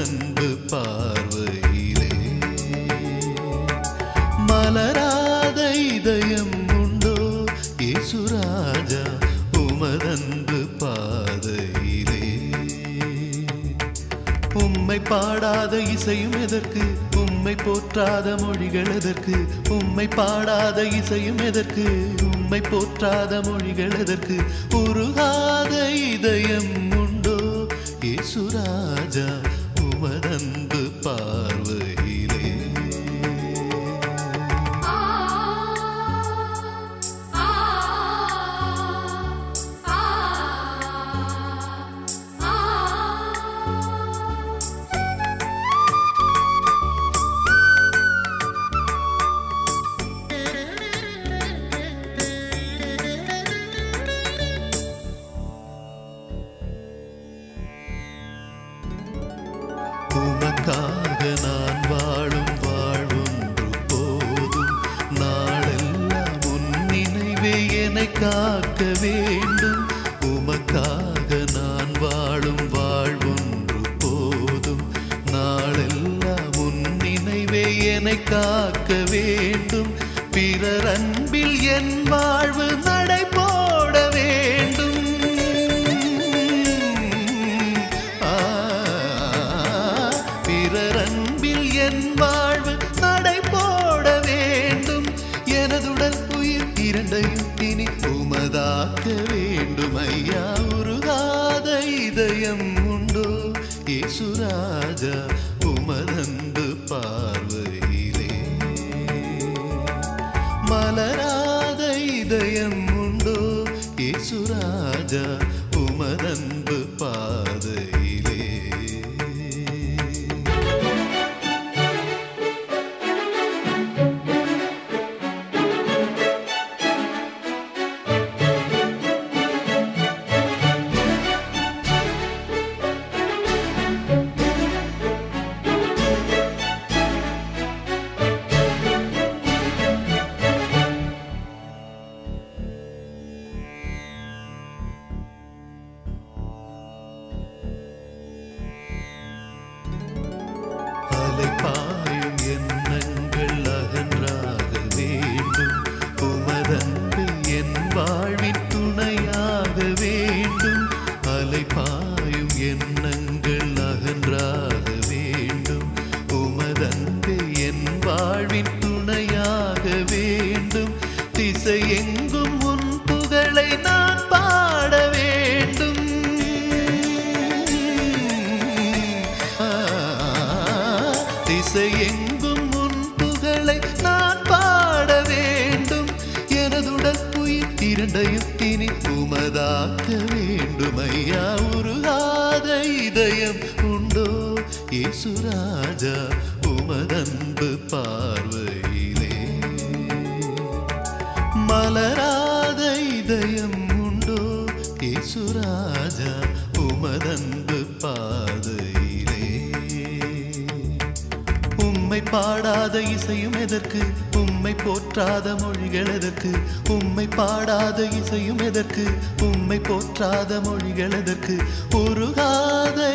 உமதன்பு பார்வையிலே மலராத இதயம் உண்டோ இயேசுராஜா உமதன்பு பாதையிலே உம்மை பாடாத இசையும் எதற்கு உம்மை போற்றாத மொழிகள் எதற்கு உம்மை பாடாத இசையும் எதற்கு உம்மை போற்றாத மொழிகள் எதற்கு உருகாத இதயம் உண்டோ இயேசுராஜா உமதன்பு பார்வையிலே ஆ ஆ ஆ ஆ உமக்காக நான் வாழும் வாழ்வொன்று போதும் நாளெல்லாம் உன் நினைவே என்னை காக்க வேண்டும் உமக்காக நான் வாழும் வாழ்வொன்று போதும் நாளெல்லாம் உன் நினைவே என்னை காக்க வேண்டும் பிறர் அன்பில் என் வாழ்வு நடை போட வேண்டும் ஆ, பிறர் அன்பில் என் வாழ்வு நடை போட வேண்டும் எனதுடன் உயிர் இரண்டையும் இனி உமதாக்க வேண்டும் ஐயா உருகாத இதயம் உண்டோ இயேசுராஜா உமதன்பு பார்வையிலே மலராத இதயம் உண்டோ இயேசுராஜா உமதன்பு பாதையிலே அலைபாயும் எண்ணங்கள் அகன்றாக வேண்டும் உமதன்பு என் வாழ்வின் துணையாக வேண்டும் அலைபாயும் எண்ணங்கள் அகன்றாக வேண்டும் உமதன்பு என் வாழ்வின் துணையாக வேண்டும் திசையெங்கும் உன் புகழை நான் பாட வேண்டும் திசையெங்கும் உன் புகழை நான் பாட வேண்டும் எனதுடன் உயிர் இரண்டையும் இனி உமதாக்க வேண்டும் ஐயா உருகாத இதயம் உண்டோ இயேசுராஜா உமதன்பு பார்வையிலே மலராத இதயம் உண்டோ இயேசுராஜா உமதன்பு பாதையிலே உம்மை பாடாத இசையும் எதற்கு உம்மை போற்றாத மொழிகள் எதற்கு உம்மை பாடாத இசையும் எதற்கு உம்மை போற்றாத மொழிகள் எதற்கு உருகாத